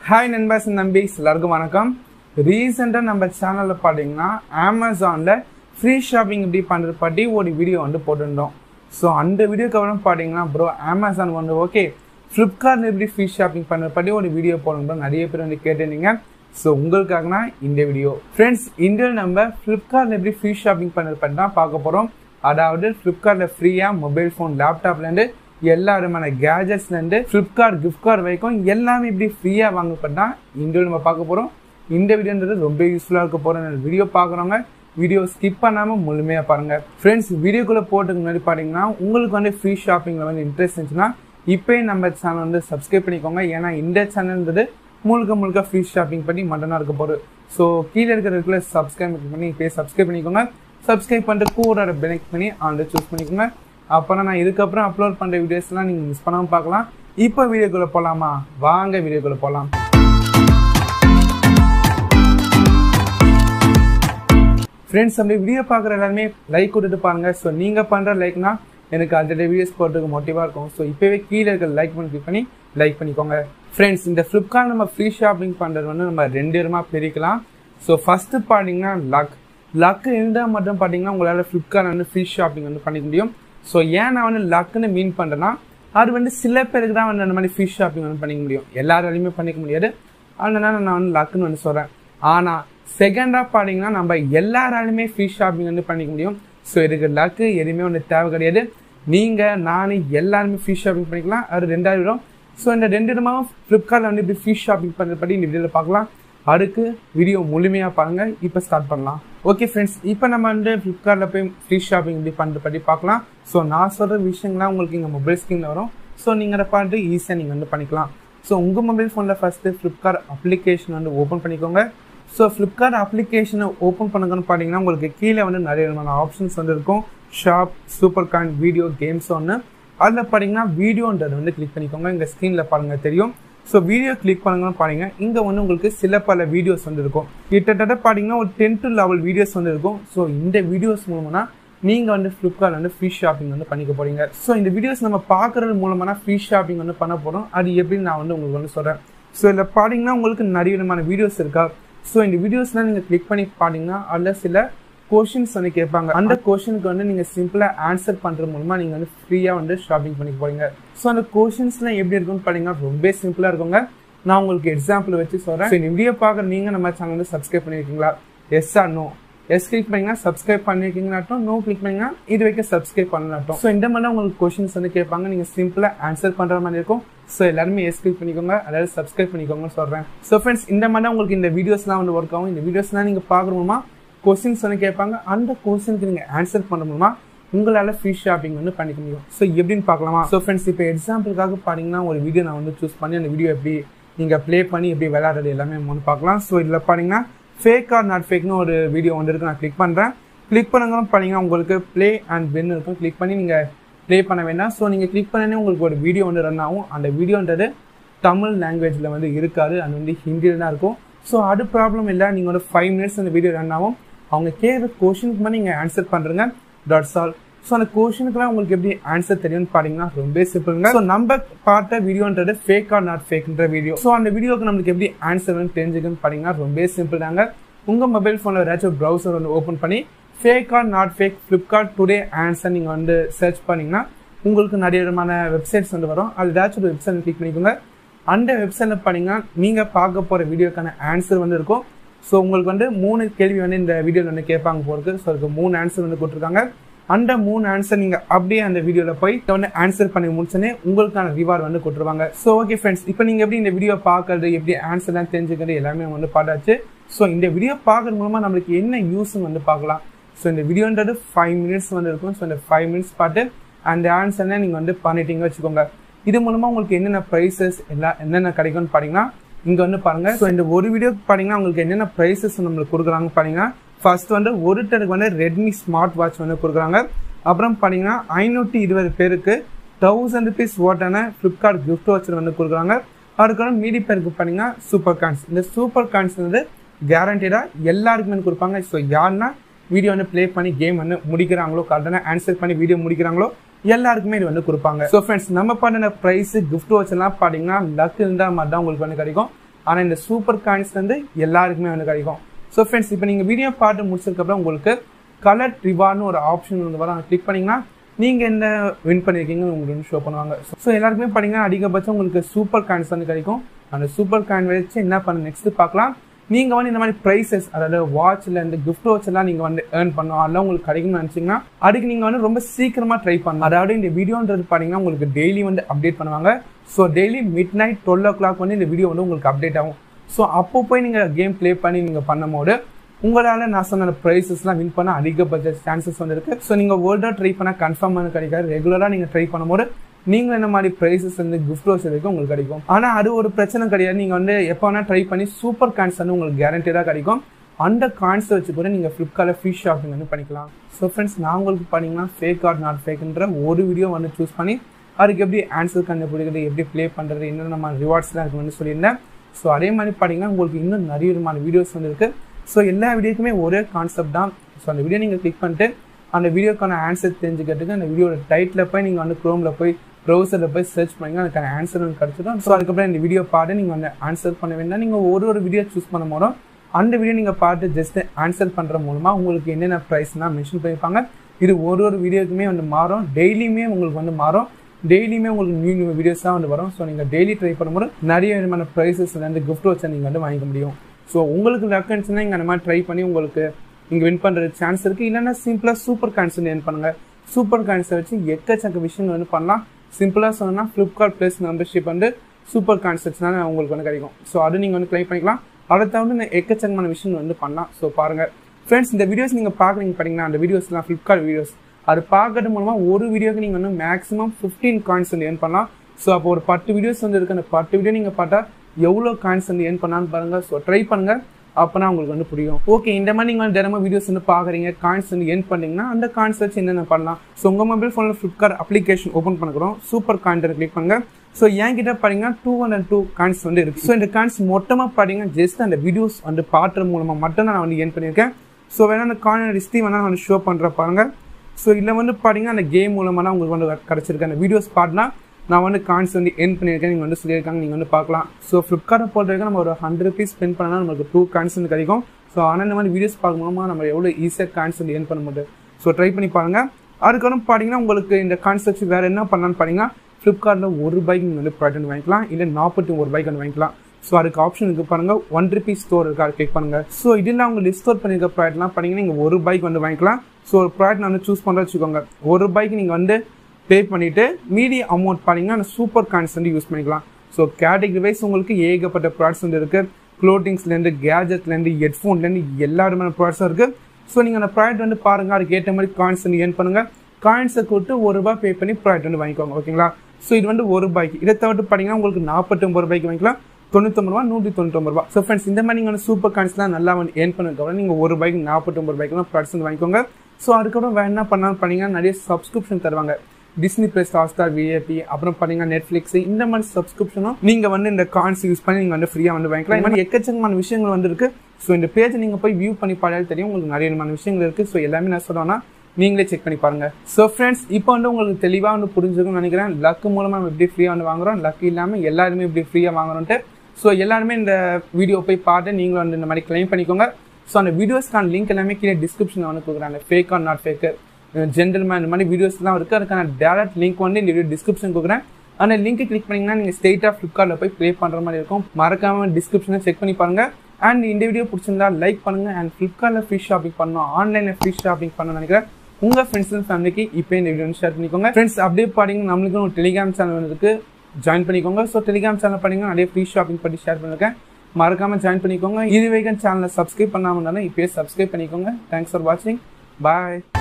hi நண்பர்ஸ் நம்பிஸ் எல்லாருக்கும் வணக்கம் ரீசெண்டாக நம்ம சேனலில் பார்த்தீங்கன்னா அமேசானில் ஃப்ரீ ஷாப்பிங் இப்படி பண்ணுறது பற்றி ஒரு வீடியோ வந்து போட்டிருந்தோம் ஸோ அந்த வீடியோக்கு அப்புறம் பார்த்தீங்கன்னா ப்ரோ அமேசான் வந்து ஓகே ஃப்ளிப்கார்ட்டில் எப்படி ஃப்ரீ ஷாப்பிங் பண்ணுறது பற்றி ஒரு வீடியோ போடணும் நிறைய பேர் வந்து கேட்டிருந்தீங்க ஸோ உங்களுக்காகனா இந்த வீடியோ ஃப்ரெண்ட்ஸ் இந்த நம்ம ஃப்ளிப்கார்ட்டில் எப்படி ஃப்ரீ ஷாப்பிங் பண்ணுறது பற்றி தான் பார்க்க போகிறோம் அதாவது ஃப்ளிப்கார்ட்டில் ஃப்ரீயாக மொபைல் ஃபோன் லேப்டாப்லேருந்து எல்லா விதமான கேஜெட்ஸ்லேருந்து ஃப்ளிப்கார்ட் கிஃப்ட் கார்டு வரைக்கும் எல்லாமே இப்படி ஃப்ரீயாக வாங்கப்பட்டா இந்த நம்ம பார்க்க போகிறோம் இந்த வீடியோன்றது ரொம்ப யூஸ்ஃபுல்லாக இருக்க போகிறோம் வீடியோ பார்க்குறவங்க வீடியோ ஸ்கிப் பண்ணாமல் முழுமையாக பாருங்கள் ஃப்ரெண்ட்ஸ் வீடியோக்குள்ளே போட்டுக்கு முன்னாடி பார்த்தீங்கன்னா உங்களுக்கு வந்து ஃப்ரீ ஷாப்பிங்கில் வந்து இன்ட்ரெஸ்ட் இருந்துச்சுன்னா இப்போயே நம்ம சேனல் வந்து சப்ஸ்கிரைப் பண்ணிக்கோங்க ஏன்னா இந்த சேனல்ன்றது முழுக்க முழுக்க ஃப்ரீ ஷாப்பிங் பண்ணி மட்டும்தான் இருக்க போகுது ஸோ கீழே இருக்கிறதுக்குள்ள சப்ஸ்கிரைப் பண்ணி இப்போ சப்ஸ்கிரைப் பண்ணிக்கோங்க சப்ஸ்கிரைப் பண்ணிட்டு கூட பெனெக்ட் பண்ணி ஆண்டு சூஸ் பண்ணிக்கோங்க அப்புறம் நான் இதுக்கப்புறம் அப்லோட் பண்ணுற வீடியோஸ்லாம் நீங்கள் மிஸ் பண்ணாமல் பார்க்கலாம் இப்போ வீடியோக்குள்ளே போகலாமா வாங்க வீடியோக்குள்ளே போகலாம் ஃப்ரெண்ட்ஸ் அப்படி வீடியோ பார்க்குற எல்லாருமே லைக் கொடுத்துட்டு பாருங்க ஸோ நீங்கள் பண்ணுற லைக்னா எனக்கு அடுத்த வீடியோஸ் போகிறதுக்கு மோட்டிவாக இருக்கும் ஸோ இப்போவே கீழே இருக்கிற லைக் பண்ணி கிளிக் பண்ணி லைக் பண்ணிக்கோங்க ஃப்ரெண்ட்ஸ் இந்த ஃப்ளிப்கார்ட் நம்ம ஃப்ரீ ஷாப்பிங் பண்ணுறது வந்து நம்ம ரெண்டு விதமாக பிரிக்கலாம் ஸோ ஃபஸ்ட்டு பார்த்தீங்கன்னா லக் லக் இருந்தால் மட்டும் பார்த்தீங்கன்னா உங்களால் ஃப்ளிப்கார்ட் வந்து ஃப்ரீ ஷாப்பிங் வந்து பண்ணிக்க முடியும் ஸோ ஏன் நான் வந்து லக்குன்னு மீன் பண்ணுறேன்னா அது வந்து சில பேருக்கு தான் வந்து அந்த மாதிரி ஃப்ரீ ஷாப்பிங் வந்து பண்ணிக்க முடியும் எல்லாராலையுமே பண்ணிக்க முடியாது அதனால நான் வந்து லக்குன்னு வந்து சொல்கிறேன் ஆனால் செகண்டாக பார்த்தீங்கன்னா நம்ம எல்லாராலுமே ஃப்ரீ ஷாப்பிங் வந்து பண்ணிக்க முடியும் ஸோ இதுக்கு லக்கு எதுவுமே ஒன்று தேவை கிடையாது நீங்கள் நான் எல்லாருமே ஃப்ரீ ஷாப்பிங் பண்ணிக்கலாம் அது ரெண்டாவது விடம் ஸோ இந்த ரெண்டு விதமாகவும் ஃப்ளிப்கார்ட்டில் வந்து இப்படி ஃப்ரீ ஷாப்பிங் பண்ணுறது பற்றி இந்த வீடியோவில் பார்க்கலாம் அதுக்கு வீடியோ முழுமையாக பாருங்கள் இப்போ ஸ்டார்ட் பண்ணலாம் ஓகே ஃப்ரெண்ட்ஸ் இப்போ நம்ம வந்து ஃப்ளிப்கார்ட்டில் போய் ஃப்ரீ ஷாப்பிங் இப்படி பண்ணுறது பற்றி பார்க்கலாம் ஸோ நான் சொல்கிற விஷயங்கள்லாம் உங்களுக்கு இங்கே மொபைல் ஸ்க்ரீனில் வரும் ஸோ நீங்கள் அதை பார்த்து ஈஸியாக நீங்கள் வந்து பண்ணிக்கலாம் ஸோ உங்கள் மொபைல் ஃபோனில் ஃபஸ்ட்டு ஃப்ளிப்கார்ட் அப்ளிகேஷன் வந்து ஓப்பன் பண்ணிக்கோங்க ஸோ ஃப்ளிப்கார்ட் அப்ளிகேஷனை ஓப்பன் பண்ணுங்கன்னு பார்த்தீங்கன்னா உங்களுக்கு கீழே வந்து நிறைய விதமான ஆப்ஷன்ஸ் வந்து இருக்கும் shop super coin video games ஒன்று அதில் பார்த்தீங்கன்னா வீடியோன்றது வந்து கிளிக் பண்ணிக்கோங்க இங்கே ஸ்க்ரீனில் பாருங்கள் தெரியும் ஸோ வீடியோ கிளிக் பண்ணுங்கன்னு பாருங்க இங்கே வந்து உங்களுக்கு சில பல வீடியோஸ் வந்து இருக்கும் கிட்டத்தட்ட பார்த்தீங்கன்னா ஒரு டென் டு லெவல் வீடியோஸ் வந்து இருக்கும் ஸோ இந்த வீடியோஸ் மூலமாக நீங்கள் வந்து ஃப்ளிப்கார்ட் வந்து ஃப்ரீ ஷாப்பிங் வந்து பண்ணிக்க போகிறீங்க ஸோ இந்த வீடியோஸ் நம்ம பார்க்குறது மூலமாக ஃப்ரீ ஷாப்பிங் வந்து பண்ண போகிறோம் அது எப்படின்னு நான் வந்து உங்களுக்கு வந்து சொல்கிறேன் ஸோ இதில் பார்த்தீங்கன்னா உங்களுக்கு நிறைய விதமான வீடியோஸ் இருக்கா ஸோ இந்த வீடியோஸ்லாம் நீங்கள் கிளிக் பண்ணி பார்த்தீங்கன்னா அதில் சில கொஷின்ஸ் வந்து கேட்பாங்க அந்த கொஷனுக்கு வந்து நீங்கள் சிம்பிளாக ஆன்சர் பண்ணுறது மூலமாக நீங்கள் வந்து ஃப்ரீயாக வந்து ஷாப்பிங் பண்ணி போகிறீங்க ஸோ அந்த கொஷின்ஸ்லாம் எப்படி இருக்குன்னு பார்த்தீங்கன்னா ரொம்ப சிம்பிளாக இருக்குங்க நான் உங்களுக்கு எக்ஸாம்பிள் வச்சு சொல்கிறேன் ஸோ இந்த வீடியோ பார்க்குற நீங்கள் நம்ம சேனல் வந்து சப்ஸ்கிரைப் பண்ணியிருக்கீங்களா yes or no yes click பண்ணிங்கன்னா சப்ஸ்கிரைப் பண்ணியிருக்கீங்கனாட்டும் நோ கிளிக் பண்ணிங்கன்னா இது வரைக்கும் சப்ஸ்கிரைப் பண்ணலாட்டும் ஸோ இந்த மாதிரி உங்களுக்கு கொஷின்ஸ் வந்து கேட்பாங்க நீங்கள் சிம்பிளாக ஆன்சர் பண்ணுற மாதிரி இருக்கும் ஸோ எல்லாருமே எஸ் கிளிக் பண்ணிக்கோங்க அதாவது சப்ஸ்கிரைப் பண்ணிக்கோங்கன்னு சொல்கிறேன் ஸோ ஃப்ரெண்ட்ஸ் இந்த மாதிரி உங்களுக்கு இந்த வீடியோஸ்லாம் வந்து ஒர்க் ஆகும் இந்த வீடியோஸ்லாம் நீங்கள் பார்க்கணுமா கொஸ்டின்ஸ் வந்து கேட்பாங்க அந்த கொஸ்டினுக்கு நீங்கள் ஆன்சர் பண்ண முடியுமா உங்களால் ஃப்ரீ ஷாப்பிங் வந்து பண்ணிக்க முடியும் ஸோ எப்படின்னு பார்க்கலாமா ஸோ ஃப்ரெண்ட்ஸ் இப்போ எக்ஸாம்பிளுக்காக பார்த்தீங்கன்னா ஒரு வீடியோ நான் வந்து சூஸ் பண்ணி அந்த வீடியோ எப்படி நீங்கள் ப்ளே பண்ணி எப்படி விளையாடுறது எல்லாமே வந்து பார்க்கலாம் ஸோ இதில் பார்த்தீங்கன்னா ஃபேக் ஆர் நாட் ஃபேக்னு ஒரு வீடியோ வந்து இருக்கு நான் கிளிக் பண்ணுறேன் கிளிக் பண்ணுங்கன்னு பார்த்தீங்கன்னா உங்களுக்கு ப்ளே அண்ட் வின் இருக்கும் கிளிக் பண்ணி நீங்கள் ப்ளே பண்ண வேண்டாம் ஸோ நீங்கள் கிளிக் பண்ணனே உங்களுக்கு ஒரு வீடியோ வந்து ரன் ஆகும் அந்த வீடியோன்றது தமிழ் லாங்குவேஜில் வந்து இருக்காது அது வந்து ஹிந்தியில் தான் இருக்கும் ஸோ அது ப்ராப்ளம் இல்லை நீங்கள் ஒரு ஃபைவ் மினிட்ஸ் அந்த வீடியோ ரன் ஆகும் அவங்க கேட்குற கொஷனுக்கு மாதிரி நீங்கள் ஆன்சர் பண்ணுறங்க டாட்ஸ் ஆல் ஸோ அந்த கொஷனுக்குலாம் உங்களுக்கு எப்படி ஆன்சர் தெரியும்னு பார்த்தீங்கன்னா ரொம்ப சிம்பிளுங்க ஸோ நம்ம பார்த்த வீடியோன்றது ஃபேக் ஆர் நாட் ஃபேக்ன்ற வீடியோ ஸோ அந்த வீடியோக்கு நம்மளுக்கு எப்படி ஆன்சர் வந்து தெரிஞ்சுக்கணும்னு பார்த்தீங்கன்னா ரொம்ப சிம்பிள் தாங்க உங்கள் மொபைல் ஃபோனில் ஏதாச்சும் ப்ரௌசர் வந்து ஓப்பன் பண்ணி fake or not fake Flipkart today answer நீங்கள் வந்து சர்ச் பண்ணிங்கன்னா உங்களுக்கு நிறைய விதமான வெப்சைட்ஸ் வந்து வரும் அது ஏதாச்சும் ஒரு வெப்சைட் கிளிக் பண்ணிக்கோங்க அந்த வெப்சைட்டில் பார்த்தீங்கன்னா நீங்கள் பார்க்க போகிற வீடியோக்கான ஆன்சர் வந்து இருக்கும் ஸோ உங்களுக்கு வந்து மூணு கேள்வி வந்து இந்த வீடியோவில் வந்து கேட்பாங்க போகிறது ஸோ அதுக்கு மூணு ஆன்சர் வந்து கொடுத்துருக்காங்க அந்த மூணு ஆன்சர் நீங்கள் அப்படியே அந்த வீடியோவில் போய் வந்து ஆன்சர் பண்ணி முடிச்சோன்னே உங்களுக்கான ரிவார்டு வந்து கொடுத்துருவாங்க ஸோ ஓகே ஃப்ரெண்ட்ஸ் இப்போ நீங்கள் எப்படி இந்த வீடியோ பார்க்கறது எப்படி ஆன்சர்லாம் தெரிஞ்சுக்கிறது எல்லாமே வந்து பார்த்தாச்சு ஸோ இந்த வீடியோ பார்க்கறது மூலமாக நம்மளுக்கு என்ன யூஸ்ன்னு வந்து பார்க்கலாம் ஸோ இந்த வீடியோன்றது ஃபைவ் மினிட்ஸ் வந்து இருக்கும் ஸோ இந்த ஃபைவ் மினிட்ஸ் பார்த்து அந்த ஆன்சர்னே நீங்கள் வந்து பண்ணிட்டீங்க வச்சுக்கோங்க இது மூலமாக உங்களுக்கு என்னென்ன ப்ரைஸஸ் எல்லாம் என்னென்ன கிடைக்கும்னு பார்த்தீங்கன்னா இங்கே வந்து பாருங்கள் ஸோ இந்த ஒரு வீடியோக்கு பார்த்தீங்கன்னா உங்களுக்கு என்னென்ன ப்ரைஸஸ் நம்மளுக்கு கொடுக்குறாங்க பார்த்தீங்கன்னா ஃபர்ஸ்ட் வந்து ஒருத்தருக்கு வந்து ரெட்மி ஸ்மார்ட் வாட்ச் வந்து கொடுக்குறாங்க அப்புறம் பார்த்தீங்கன்னா ஐநூற்றி இருபது பேருக்கு தௌசண்ட் ருபீஸ் ஓட்டான ஃப்ளிப்கார்ட் கிஃப்ட் வாட்சர் வந்து கொடுக்குறாங்க அதுக்கப்புறம் மீதி பேருக்கு பார்த்தீங்கன்னா சூப்பர் கான்ஸ் இந்த சூப்பர் கான்ஸ் வந்து கேரண்டடாக எல்லாருக்குமே கொடுப்பாங்க ஸோ யாருன்னா வீடியோ வந்து ப்ளே பண்ணி கேம் வந்து முடிக்கிறாங்களோ கரெக்டான ஆன்சர் பண்ணி வீடியோ முடிக்கிறாங்களோ எல்லாருக்குமே இது வந்து கொடுப்பாங்க ஸோ ஃப்ரெண்ட்ஸ் நம்ம பண்ணின ப்ரைஸ் கிஃப்ட் வச்செல்லாம் பார்த்தீங்கன்னா லக் இருந்தால் மாதிரி தான் உங்களுக்கு வந்து கிடைக்கும் ஆனால் இந்த சூப்பர் காயின்ஸ் வந்து எல்லாருக்குமே வந்து கிடைக்கும் ஸோ ஃப்ரெண்ட்ஸ் இப்போ நீங்கள் வீடியோ பார்த்து முடிச்சதுக்கப்புறம் உங்களுக்கு கலர் ரிவார்ட்னு ஒரு ஆப்ஷன் வந்து வரும் கிளிக் பண்ணிங்கன்னா நீங்கள் என்ன வின் பண்ணியிருக்கீங்கன்னு உங்களுக்கு வந்து ஷோ பண்ணுவாங்க ஸோ எல்லாருக்குமே பார்த்தீங்கன்னா அதிகபட்சம் உங்களுக்கு சூப்பர் காயின்ஸ் வந்து கிடைக்கும் அந்த சூப்பர் காயின் வச்சு என்ன பண்ண நெக்ஸ்ட் பார்க்கலாம் நீங்கள் வந்து இந்த மாதிரி ப்ரைஸஸ் அதாவது வாட்ச்ல இருந்து கிஃப்ட் வாட்ச் எல்லாம் நீங்கள் வந்து ஏர்ன் பண்ணணும் அதெல்லாம் உங்களுக்கு கிடைக்கும்னு நினச்சிங்கன்னா அதுக்கு நீங்கள் வந்து ரொம்ப சீக்கிரமாக ட்ரை பண்ணணும் அதாவது இந்த வீடியோன்றது பார்த்தீங்கன்னா உங்களுக்கு டெய்லி வந்து அப்டேட் பண்ணுவாங்க so daily midnight twelve o'clock வந்து இந்த வீடியோ வந்து உங்களுக்கு அப்டேட் ஆகும் ஸோ அப்போ போய் நீங்கள் கேம் ப்ளே பண்ணி நீங்கள் பண்ணும்போது உங்களால் நான் சொன்ன ப்ரைஸஸ்லாம் வின் பண்ண அதிகபட்ச சான்சஸ் வந்து இருக்குது ஸோ நீங்கள் வேர்ல்டாக ட்ரை பண்ணால் கன்ஃபார்ம் வந்து கிடைக்காது ரெகுலராக நீங்கள் ட்ரை பண்ணும்போது நீங்கள் இந்த மாதிரி ப்ரைஸஸ் வந்து கிஃப்ட் வாட்ச் வரைக்கும் உங்களுக்கு கிடைக்கும் ஆனால் அது ஒரு பிரச்சனை கிடையாது நீங்கள் வந்து எப்போ வேணால் ட்ரை பண்ணி சூப்பர் காயின்ஸ் வந்து உங்களுக்கு கேரண்டீடாக கிடைக்கும் அந்த காயின்ஸை வச்சு கூட நீங்கள் ஃப்ளிப்கார்ட்டில் ஃபிஷ் ஷாப்பிங் வந்து பண்ணிக்கலாம் ஸோ ஃப்ரெண்ட்ஸ் நான் உங்களுக்கு பார்த்தீங்கன்னா ஃபேக் ஆர் நாட் ஃபேக்ன்ற ஒரு வீடியோ வந்து சூஸ் பண்ணி அதுக்கு எப்படி ஆன்சர் கண்டுபிடிக்கிறது எப்படி ப்ளே பண்ணுறது என்னென்ன மாதிரி ரிவார்ட்ஸ்லாம் இருக்கு வந்து சொல்லியிருந்தேன் ஸோ அதே மாதிரி பார்த்தீங்கன்னா உங்களுக்கு இன்னும் நிறைய விதமான வீடியோஸ் வந்து இருக்குது ஸோ எல்லா வீடியோக்குமே ஒரே கான்செப்ட் தான் ஸோ அந்த வீடியோ நீங்கள் கிளிக் பண்ணிட்டு அந்த வீடியோக்கான ஆன்சர் தெரிஞ்சுக்கிறதுக்கு அந்த வீடியோட டைட்டில் போய் நீங்கள் வந்து க்ரோமில் போய் ப்ரௌசரில் போய் சர்ச் பண்ணி அதுக்கான ஆன்சர் வந்து கிடச்சிடும் ஸோ அதுக்கப்புறம் இந்த வீடியோ பார்த்து நீங்கள் வந்து ஆன்சர் பண்ண வேண்டாம் நீங்கள் ஒரு ஒரு வீடியோ சூஸ் பண்ண போதும் அந்த வீடியோ நீங்கள் பார்த்து ஜஸ்ட் ஆன்சர் பண்ணுற மூலமாக உங்களுக்கு என்னென்ன ப்ரைஸ்லாம் மென்ஷன் பண்ணியிருப்பாங்க இது ஒரு ஒரு வீடியோக்குமே வந்து மாறும் டெய்லியுமே உங்களுக்கு வந்து மாறும் டெய்லியுமே உங்களுக்கு நியூ நியூ வீடியோஸ் தான் வந்து வரும் ஸோ நீங்கள் டெய்லி ட்ரை பண்ணும்போது நிறைய விதமான ப்ரைஸஸ்லேருந்து கிஃப்ட் வச்சா நீங்கள் வந்து வாங்கிக்க முடியும் ஸோ உங்களுக்கு லக் இருந்துச்சுன்னா நீங்கள் அந்த மாதிரி ட்ரை பண்ணி உங்களுக்கு நீங்கள் வின் பண்ணுறது சான்ஸ் இருக்குது இல்லைன்னா சிம்பிளாக சூப்பர் காயின்ஸ் வந்து ஏர்ன் பண்ணுங்கள் சூப்பர் காயின்ஸை வச்சு எக்கச்சக்க விஷயங்கள் வந்து பண்ணலாம் சிம்பிளாக சொன்னால் ஃப்ளிப்கார்ட் ப்ளஸ் மெம்பர்ஷிப் வந்து சூப்பர் காயின்ஸ் வச்சுனால உங்களுக்கு வந்து கிடைக்கும் ஸோ அது நீங்கள் வந்து க்ளை பண்ணிக்கலாம் அதை தவிர இந்த எக்கச்சக்கமான விஷயம் வந்து பண்ணலாம் ஸோ பாருங்கள் ஃப்ரெண்ட்ஸ் இந்த வீடியோஸ் நீங்கள் பார்க்குறீங்க பார்த்தீங்கன்னா அந்த வீடியோஸ்லாம் ஃப்ளிப்கார்ட் வீடியோஸ் அது பார்க்கறது மூலமாக ஒரு வீடியோக்கு நீங்கள் வந்து மேக்ஸிமம் ஃபிஃப்டீன் காயின்ஸ் வந்து ஏர்ன் பண்ணலாம் ஸோ அப்போ ஒரு பத்து வீடியோஸ் வந்து இருக்குது அந்த பத்து வீடியோ நீங்கள் பார்த்தா எவ்வளோ காயின்ஸ் வந்து ஏர்ன் பண்ணான்னு பாருங்கள் ஸோ ட்ரை பண்ணுங்கள் அப்போனா உங்களுக்கு வந்து புரியும் ஓகே இந்த மாதிரி நீங்கள் வந்து தினமும் வீடியோஸ் வந்து பார்க்குறீங்க காயின்ஸ் வந்து ஏர்ன் பண்ணீங்கன்னா அந்த காயின்ஸ் வச்சு என்னென்ன பண்ணலாம் ஸோ உங்கள் மொபைல் ஃபோனில் ஃப்ளிப்கார்ட் அப்ளிகேஷன் ஓப்பன் பண்ணுறோம் சூப்பர் காயின்டர் கிளிக் பண்ணுங்க ஸோ என்கிட்ட பார்த்தீங்கன்னா டூ ஹண்ட்ரட் டூ காயின்ஸ் வந்து இருக்குது ஸோ இந்த காயின்ஸ் மொத்தமாக பார்த்தீங்கன்னா ஜஸ்ட் அந்த வீடியோஸ் வந்து பாட்டுற மூலமாக மட்டும் நான் வந்து ஏர்ன் பண்ணியிருக்கேன் ஸோ வேணா அந்த காயின் ஹிஸ்ட்ரி வேணா நான் வந்து ஷோ பண்ணுற பாருங்கள் ஸோ இதில் வந்து பார்த்தீங்கன்னா அந்த கேம் மூலமாக தான் உங்களுக்கு வந்து கிடச்சிருக்கு அந்த வீடியோஸ் பாட்னா நான் வந்து காயின்ஸ் வந்து என் பண்ணியிருக்கேன் நீங்கள் வந்து சொல்லியிருக்காங்க நீங்கள் வந்து பார்க்கலாம் ஸோ ஃப்ளிப்கார்ட்டை பொறுத்த வரைக்கும் நம்ம ஒரு ஹண்ட்ரட் ருபீஸ் ஸ்பெண்ட் பண்ணால் நமக்கு டூ காயின்ஸ் வந்து கிடைக்கும் ஸோ ஆனால் இந்த மாதிரி வீடியோஸ் பார்க்கும் மூலமாக நம்ம எவ்வளோ ஈஸியாக காயின்ஸ் வந்து ஏர்ன் பண்ண முடியும் ஸோ ட்ரை பண்ணி பாருங்கள் அதுக்கப்புறம் பார்த்தீங்கன்னா உங்களுக்கு இந்த காயின்ஸ் வச்சு வேறு என்ன பண்ணலான்னு பார்த்தீங்கன்னா ஃப்ளிப்கார்ட்டில் ஒரு ரூபாய்க்கு நீங்கள் வந்து ப்ராடக்ட் வந்து வாங்கிக்கலாம் இல்லை நாற்பத்தி ஒரு ரூபாய்க்கு வந்து வாங்கிக்கலாம் ஸோ அதுக்கு ஆப்ஷன் இருக்குது பாருங்கள் ஒன் ருபீஸ் ஸ்டோர் இருக்கா அதை கிளிக் பண்ணுங்கள் ஸோ இதில் அவங்க டிஸ்கவுண்ட் பண்ணியிருக்க ப்ராடக்ட்லாம் பார்த்தீங்கன்னா நீங்கள் ஒரு ரூபாய்க்கு வந்து வாங்கிக்கலாம் ஸோ ஒரு ப்ராடக்ட் நான் வந்து சூஸ் பண்ணுற வச்சுக்கோங்க ஒரு ரூபாய்க்கு நீங்கள் வந்து பே பண்ணிவிட்டு மீதி அமௌண்ட் பார்த்தீங்கன்னா அந்த சூப்பர் காயின்ஸ் வந்து யூஸ் பண்ணிக்கலாம் ஸோ கேட்டகரி வைஸ் உங்களுக்கு ஏகப்பட்ட ப்ராடக்ட்ஸ் வந்து இருக்குது க்ளோத்திங்ஸ்லேருந்து கேஜெட்லேருந்து ஹெட்ஃபோன்லேருந்து எல்லா விதமான ப்ராடக்ட்ஸும் இருக்குது ஸோ நீங்கள் அந்த ப்ராடக்ட் வந்து பாருங்கள் அதுக்கு ஏற்ற மாதிரி காயின்ஸ் வந்து ஏர்ன் பண்ணுங்கள் காயின்ஸை கொடுத்து ஒரு ரூபாய் பே பண்ணி ப்ராடக்ட் வந்து வாங்கிக்கோங்க ஓகேங்களா ஸோ இது வந்து ஒரு ரூபாய்க்கு இதை தவிர்த்து பார்த்தீங்கன்னா உங்களுக்கு நாற்பத்தொம்பது ரூபாய்க்கு வாங்கிக்கலாம் தொண்ணூத்தொம்பது ரூபா நூற்றி தொண்ணூத்தொம்பது ரூபா ஸோ ஃப்ரெண்ட்ஸ் இந்த மாதிரி நீங்கள் வந்து சூப்பர் காயின்ஸ்லாம் நல்லா வந்து ஏர்ன் பண்ணதுக்கப்புறம் நீங்கள் ஒரு ரூபாய்க்கு நாற்பத்தொம்பது ரூபாய்க்குலாம் ப்ராடக்ட்ஸ் வந்து வாங்கிக்கோங்க ஸோ அதுக்கப்புறம் வேறு என்ன பண்ணாலும் பண்ணீங்கன்னா நிறைய சப்ஸ்கிரிப்ஷன் தருவாங்க டிஸ்னி ப்ளஸ் ஹாட்ஸ்டார் விஏபி அப்புறம் பார்த்தீங்கன்னா நெட்ஃப்ளிக்ஸ் இந்த மாதிரி சப்ஸ்கிரிப்ஷனும் நீங்கள் வந்து இந்த காயின்ஸ் யூஸ் பண்ணி நீங்கள் வந்து ஃப்ரீயாக வந்து வாங்கிக்கலாம் இந்த மாதிரி எக்கச்சக்கமான விஷயங்கள் வந்து இருக்குது ஸோ இந்த பேஜை நீங்கள் போய் வியூ பண்ணி பார்த்தாலே தெரியும் உங்களுக்கு நிறைய விதமான விஷயங்கள் இருக்குது ஸோ எல்லாமே நான் சொல்கிறேன்னா நீங்களே செக் பண்ணி பாருங்க ஸோ ஃப்ரெண்ட்ஸ் இப்போ வந்து உங்களுக்கு தெளிவாக வந்து புரிஞ்சுக்கணும்னு நினைக்கிறேன் லக்கு மூலமாக நம்ம எப்படி ஃப்ரீயாக வந்து வாங்குறோம் லக் இல்லாமல் எல்லாருமே இப்படி ஃப்ரீயாக வாங்குறோன்ட்டு ஸோ எல்லாருமே இந்த வீடியோ போய் பார்த்து நீங்களும் வந்து இந்த மாதிரி கிளைம் பண்ணிக்கோங்க ஸோ அந்த வீடியோஸ்க்கான லிங்க் எல்லாமே கீழே டிஸ்கிரிப்ஷனில் வந்து கொடுக்குறாங்க fake or not fake gentleman இந்த மாதிரி வீடியோஸ்லாம் இருக்குது அதுக்கான டேரக்ட் லிங்க் வந்து இந்த வீடியோ டிஸ்கிரிப்ஷன் கொடுக்குறேன் அந்த லிங்க் கிளிக் பண்ணிங்கன்னா நீங்கள் ஸ்ட்ரெயிட்டாக ஃப்ளிப்கார்ட்டில் போய் ப்ளே பண்ணுற மாதிரி இருக்கும் மறக்காமல் டிஸ்கிரிப்ஷனை செக் பண்ணி பாருங்கள் அண்ட் இந்த வீடியோ பிடிச்சிருந்தா லைக் பண்ணுங்கள் அண்ட் ஃப்ளிப்கார்ட்டில் ஃப்ரீ ஷாப்பிங் பண்ணணும் ஆன்லைனில் ஃப்ரீ ஷாப்பிங் பண்ணணும்னு நினைக்கிறேன் உங்கள் ஃப்ரெண்ட்ஸ் அண்ட் ஃபேமிலிக்கு இப்போ இந்த வீடியோ ஷேர் பண்ணிக்கோங்க ஃப்ரெண்ட்ஸ் அப்படியே பாருங்க நம்மளுக்கு ஒரு டெலிகிராம் சேனல் இருக்கு ஜாயின் பண்ணிக்கோங்க ஸோ டெலிகிராம் சேனல் பண்ணிங்கன்னா நிறைய ஃப்ரீ ஷாப்பிங் பற்றி ஷேர் பண்ணிருக்கேன் மறக்காமல் ஜாயின் பண்ணிக்கோங்க இது வரைக்கும் சேனலை சப்ஸ்கிரைப் பண்ணாமல் இருந்தாலும் இப்போயே சப்ஸ்கிரைப் பண்ணிக்கோங்க தேங்க்ஸ் ஃபார் வாட்சிங் பாய்